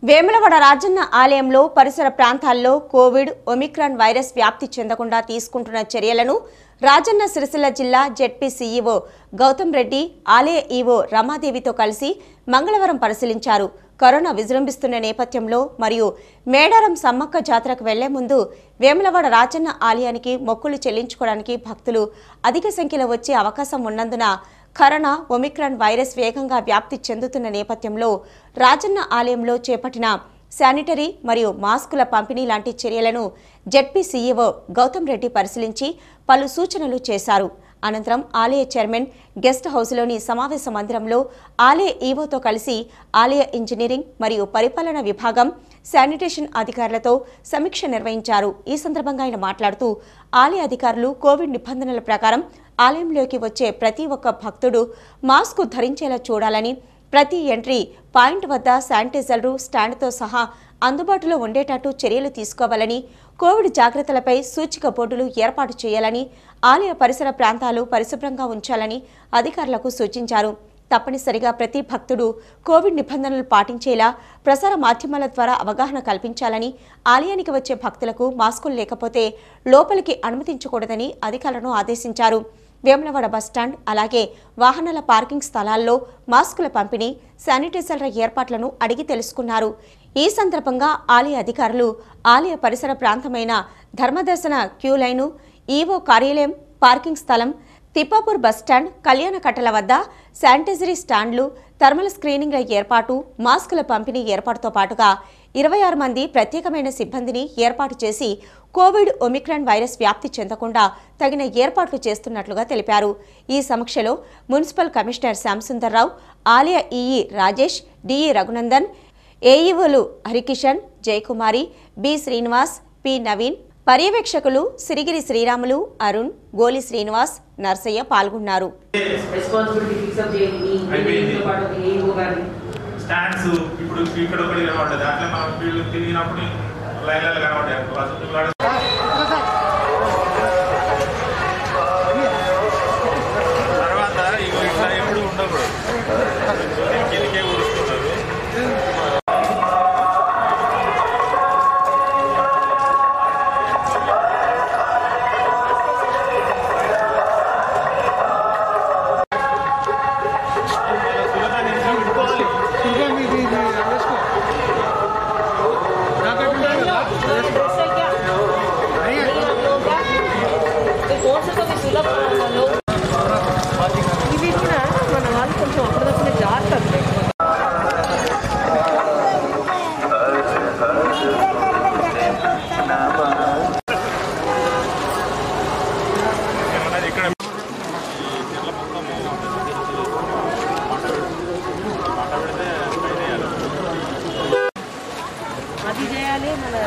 వేములవాడ రాజన్న ఆలయంలో పరిసర ప్రాంతాల్లో కోవిడ్ ఒమిక్రాన్ వైరస్ వ్యాప్తి చెందకుండా తీసుకుంటున్న చర్యలను రాజన్న సిరిసిల్ల జిల్లా జెడ్పీ సీఈఓ గౌతమ్ రెడ్డి ఆలయ ఈవో రమాదేవితో కలిసి మంగళవారం పరిశీలించారు కరోనా విజృంభిస్తున్న నేపథ్యంలో మరియు మేడారం సమ్మక్క జాతరకు వెళ్లే ముందు వేములవాడ రాజన్న ఆలయానికి మొక్కులు చెల్లించుకోవడానికి భక్తులు అధిక సంఖ్యలో వచ్చే అవకాశం ఉన్నందున కరోనా ఒమిక్రాన్ వైరస్ వేగంగా వ్యాప్తి చెందుతున్న నేపథ్యంలో రాజన్న ఆలయంలో చేపట్టిన శానిటరీ మరియు మాస్కుల పంపిణీ లాంటి చర్యలను జెడ్పీ సీఈఓ గౌతమ్ రెడ్డి పరిశీలించి పలు సూచనలు చేశారు అనంతరం ఆలయ చైర్మన్ గెస్ట్ హౌస్లోని సమావేశ మందిరంలో ఆలయ ఈవోతో కలిసి ఆలయ ఇంజనీరింగ్ మరియు పరిపాలన విభాగం శానిటేషన్ అధికారులతో సమీక్ష నిర్వహించారు ఈ సందర్భంగా ఆయన మాట్లాడుతూ ఆలయ అధికారులు కోవిడ్ నిబంధనల ప్రకారం ఆలయంలోకి వచ్చే ప్రతి ఒక్క భక్తుడు మాస్కు ధరించేలా చూడాలని ప్రతి ఎంట్రీ పాయింట్ వద్ద శానిటైజర్లు స్టాండ్తో సహా అందుబాటులో ఉండేటట్టు చర్యలు తీసుకోవాలని కోవిడ్ జాగ్రత్తలపై సూచిక బోర్డులు ఏర్పాటు చేయాలని ఆలయ పరిసర ప్రాంతాలు పరిశుభ్రంగా ఉంచాలని అధికారులకు సూచించారు తప్పనిసరిగా ప్రతి భక్తుడు కోవిడ్ నిబంధనలు పాటించేలా ప్రసార మాధ్యమాల ద్వారా అవగాహన కల్పించాలని ఆలయానికి వచ్చే భక్తులకు మాస్కులు లేకపోతే లోపలికి అనుమతించకూడదని అధికారులను ఆదేశించారు వేములవాడ బస్టాండ్ అలాగే వాహనాల పార్కింగ్ స్థలాల్లో మాస్కుల పంపిణీ శానిటైజర్ల ఏర్పాట్లను అడిగి తెలుసుకున్నారు ఈ సందర్భంగా ఆలయ అధికారులు ఆలయ పరిసర ప్రాంతమైన ధర్మదర్శన క్యూ లైను ఈవో కార్యాలయం పార్కింగ్ స్థలం తిప్పాపూర్ బస్టాండ్ కళ్యాణ కట్టల వద్ద శానిటైజరీ స్టాండ్లు థర్మల్ స్క్రీనింగ్ల ఏర్పాటు మాస్కుల పంపిణీ ఏర్పాటుతో పాటుగా ఇరవై ఆరు మంది ప్రత్యేకమైన సిబ్బందిని ఏర్పాటు చేసి కోవిడ్ ఒమిక్రాన్ వైరస్ వ్యాప్తి చెందకుండా తగిన ఏర్పాట్లు చేస్తున్నట్లుగా తెలిపారు ఈ సమీక్షలో మున్సిపల్ కమిషనర్ శ్యాంసుందర్రావు ఆలయ ఈఈ రాజేష్ డిఈ రఘునందన్ ఏఈఓలు హరికిషన్ జయకుమారి బి శ్రీనివాస్ పి నవీన్ పర్యవేక్షకులు సిరిగిరి శ్రీరాములు అరుణ్ గోలి శ్రీనివాస్ నర్సయ్య పాల్గొన్నారు రెస్పాన్సిబిలిటీ ఫిక్సప్ చేయండి మీ ఇంజనీరింగ్తో పాటు మీ ఏఈఓ గారిని స్టాండ్స్ ఇప్పుడు ఇక్కడ ఒకటి కనబడ్డది అట్లా మనం వీళ్ళు తిరిగినప్పుడు లైన్లలో కనబడ్డాయి అనుకో, ఆ చుట్టుపక్కల తర్వాత ఇగో ఇట్లా ఎప్పుడు ఉండకూడదు దీని కిందకే ఊరుస్తున్నారు సులభంగా నిమిషం పెట్టుకోవాలి ఇవి కూడా మన వాళ్ళు కొంచెం అప్పటిదప్పుడు జాగ్రత్త ఏమన్నది ఇక్కడ ఈ చెట్ల మొత్తము మంట పెడితే బయట వేయాలి. అది చేయాలి మన